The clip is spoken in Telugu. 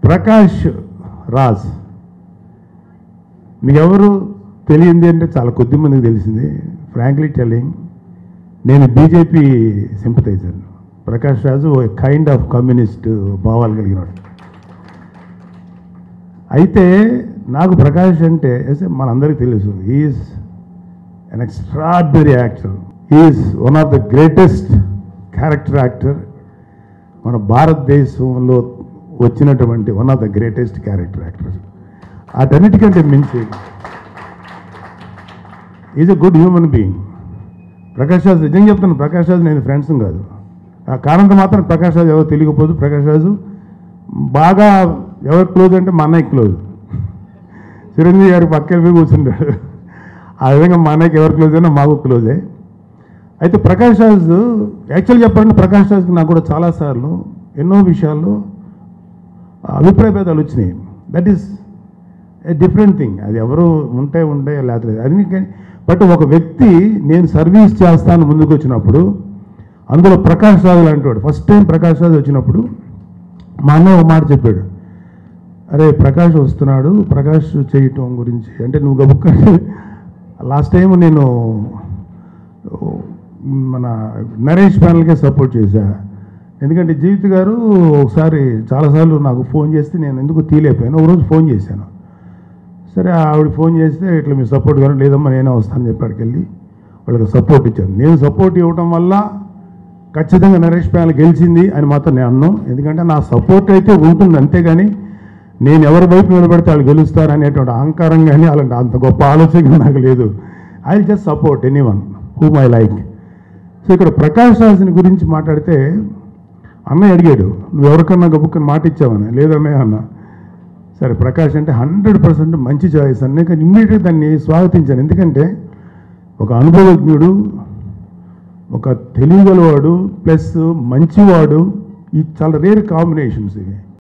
ప్రకాష్ రాజ్ మీకెవరు తెలియంది అంటే చాలా కొద్ది మందికి తెలిసింది ఫ్రాంక్లీ టెల్లింగ్ నేను బీజేపీ సింపతైజర్ ప్రకాష్ రాజు ఒక కైండ్ ఆఫ్ కమ్యూనిస్ట్ భావాలు కలిగినాడు అయితే నాకు ప్రకాష్ అంటే ఎస్ మనందరికీ తెలుసు is an extraordinary actor is one of the greatest character actor మన భారతదేశంలో వచ్చినటువంటి one of the greatest character actor అటన్నిటికంటే మించి is a good human being Prakash Raju నిజంగా చెప్తాను ప్రకాష్ రాజు నేను ఫ్రెండ్స్ కాదు ఆ కారణంతో మాత్రం ప్రకాష్ రాజు ఎవరు తెలియకపోదు ప్రకాష్ రాజు బాగా ఎవరు క్లోజ్ అంటే మా అన్నయ్య క్లోజ్ చిరంజీవి గారి పక్కన పోయి కూర్చుంటాడు ఆ విధంగా మా అన్నయ్యకి ఎవరు క్లోజ్ అయినా మాకు క్లోజే అయితే ప్రకాష్ రాజ్ యాక్చువల్ చెప్పాలంటే ప్రకాష్ రాజ్కి నాకు కూడా చాలాసార్లు ఎన్నో విషయాల్లో అభిప్రాయ భేదాలు వచ్చినాయి that is a different thing అది ఎవరు ఉంటే ఉంటే లేకపోతే అది కానీ బట్ ఒక వ్యక్తి నేను సర్వీస్ చేస్తాను ముందుకు వచ్చినప్పుడు అందులో ప్రకాష్ రాజు లాంటి వాడు ఫస్ట్ టైం ప్రకాష్ రాజు వచ్చినప్పుడు మా అన్న ఒక మాట చెప్పాడు అరే ప్రకాష్ వస్తున్నాడు ప్రకాష్ చేయటం గురించి అంటే నువ్వు గబుక్క లాస్ట్ టైం నేను మన నరేష్ ప్యానల్కే సపోర్ట్ చేశా ఎందుకంటే జీవిత్ గారు ఒకసారి చాలాసార్లు నాకు ఫోన్ చేస్తే నేను ఎందుకు తీలేకపోయాను ఒక రోజు ఫోన్ చేశాను సరే ఆవిడ ఫోన్ చేస్తే ఇట్లా మీరు సపోర్ట్ కానీ లేదమ్మా నేనే వస్తానని చెప్పి అక్కడికి వెళ్ళి వాళ్ళకి సపోర్ట్ ఇచ్చాను నేను సపోర్ట్ ఇవ్వటం వల్ల ఖచ్చితంగా నరేష్ ప్యానల్ గెలిచింది అని మాత్రం నేను అన్నాను ఎందుకంటే నా సపోర్ట్ అయితే ఉంటుంది అంతేగాని నేను ఎవరి వైపు నిలబడితే వాళ్ళు గెలుస్తారు అనేటువంటి అహంకారం కానీ అలాంటి అంత గొప్ప ఆలోచన నాకు లేదు I just support any one who my like so ఇక్కడ ప్రకాష్ రాజ్ని గురించి మాట్లాడితే అన్నయ్య అడిగాడు నువ్వు ఎవరికన్నా గబుక్కని మాట ఇచ్చావని లేదన్నయ్య అన్న సరే ప్రకాష్ అంటే హండ్రెడ్ పర్సెంట్ మంచి చాయిస్ అన్న కానీ ఇమ్మీడియట్గా దాన్ని స్వాగతించాను ఎందుకంటే ఒక అనుభవజ్ఞుడు ఒక తెలియగలవాడు ప్లస్ మంచివాడు ఈ చాలా రేర్ కాంబినేషన్స్ ఇవి